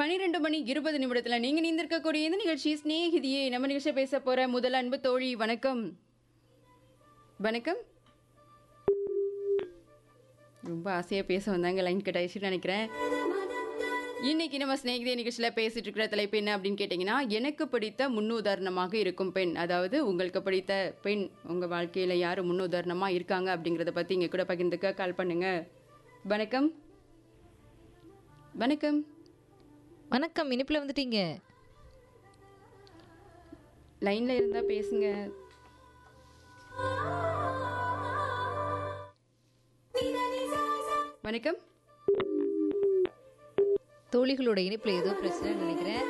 பனிரெண்டு மணி இருபது நிமிடத்துல நீங்க நீந்திருக்கக்கூடிய இந்த நிகழ்ச்சி ஸ்நேகிதியே நம்ம நிகழ்ச்சியை பேச போற முதல் அன்பு தோழி வணக்கம் வணக்கம் ரொம்ப ஆசையா பேச வந்தாங்க லைன் கட் ஆயிடுச்சுன்னு நினைக்கிறேன் இன்னைக்கு நம்ம ஸ்நேகிதே நிகழ்ச்சியில் பேசிட்டு இருக்கிற தலைப்பு என்ன அப்படின்னு கேட்டிங்கன்னா எனக்கு பிடித்த முன்னுதாரணமாக இருக்கும் பெண் அதாவது உங்களுக்கு பிடித்த பெண் உங்கள் வாழ்க்கையில் யார் முன்னுதாரணமாக இருக்காங்க அப்படிங்கிறத பற்றி இங்கே கூட பகிர்ந்துக்க கால் பண்ணுங்க வணக்கம் வணக்கம் வணக்கம் இனிப்புல வந்துட்டீங்க லைனில் இருந்தால் பேசுங்க வணக்கம் தோழிகளோட இனிப்புல ஏதோ பிரச்சனை நினைக்கிறேன்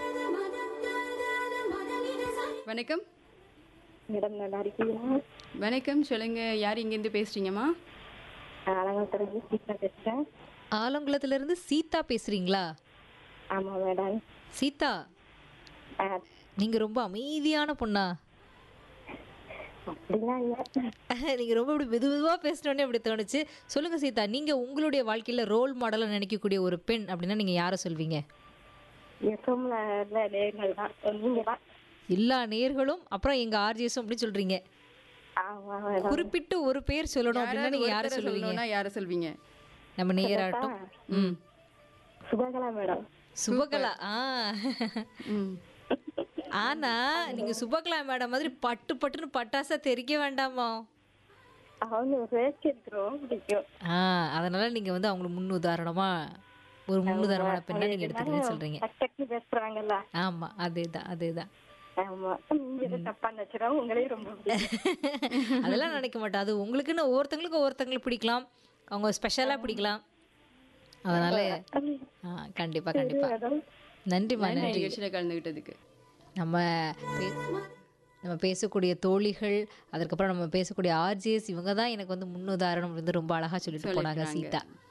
வணக்கம் மேடம் நல்லா இருக்கீங்களா வணக்கம் சொல்லுங்க யார் இங்கேருந்து பேசுறீங்கம்மா அலங்கத்திலிருந்து சீக்கிரம் பேசுறேன் ஆலங்குளத்துல இருந்து சீதா பேசுறீங்களா ஆமா மேடம் சீதா ஆ, நீங்க ரொம்ப அமைதியான பொண்ணா அப்படிலாம் இல்ல நீங்க ரொம்ப இப்படி மெது மெதுவா பேசினோடனே அப்படி தோணுச்சு சொல்லுங்க சீதா நீங்க உங்களுடைய வாழ்க்கையில ரோல் மாடலா நினைக்கக்கூடிய ஒரு பெண் அப்படின்னா நீங்க யாரை சொல்வீங்க எப்பவும்ல இல்ல நேர்கள் தான் நீங்க தான் எல்லா நேர்களும் அப்புறம் எங்க ஆர்ஜிஎஸும் அப்படி சொல்றீங்க ஆமா மேடம் குறிப்பிட்டு ஒரு பேர் சொல்லணும் அப்படின்னா நீங்க யாரை ஒருத்தரை சொல்லுவீங்க சொல்லணும்னா யாரை சொல்வீங்க நம்ம நேராட்டம் ம் சுபகலா மேடம் சுபகலா ஆ ம் ஆனா நீங்க சுபகலா மேடம் மாதிரி பட்டு பட்டுன்னு பட்டாசா தெரிக்க வேண்டாமா அவங்க பேச்சு எனக்கு ரொம்ப பிடிக்கும் ஆ அதனால நீங்க வந்து அவங்களுக்கு முன் உதாரணமா ஒரு முன் உதாரணமான பெண்ணை நீங்க எடுத்துக்கிறேன்னு சொல்றீங்க டக்கு டக்குன்னு பேசுறாங்கல்ல ஆமா அதேதான் அதேதான் ஆமா நீங்க எதுவும் தப்பா நினைச்சிடும் உங்களையும் ரொம்ப பிடிக்கும் அதெல்லாம் நினைக்க மாட்டேன் அது உங்களுக்குன்னு ஒவ்வொருத்தங்களுக்கு ஒவ்வொருத்தங்களுக்கு பிடிக்கலாம் அவங்க ஸ்பெஷலா பிடிக்கலாம் அதனால ஆ, கண்டிப்பா கண்டிப்பா மேடம் நன்றிம்மா நன்றி நன்றி நிகழ்ச்சியில் கலந்துக்கிட்டதுக்கு நம்ம பே- நம்ம பேசக்கூடிய தோழிகள் அதுக்கப்புறம் நம்ம பேசக்கூடிய ஆர்ஜிஎஸ் இவங்க தான் எனக்கு வந்து முன்னுதாரணம் வந்து ரொம்ப அழகா சொல்லிட்டு போனாங்க சொல்லிருக்காங்க. சீதா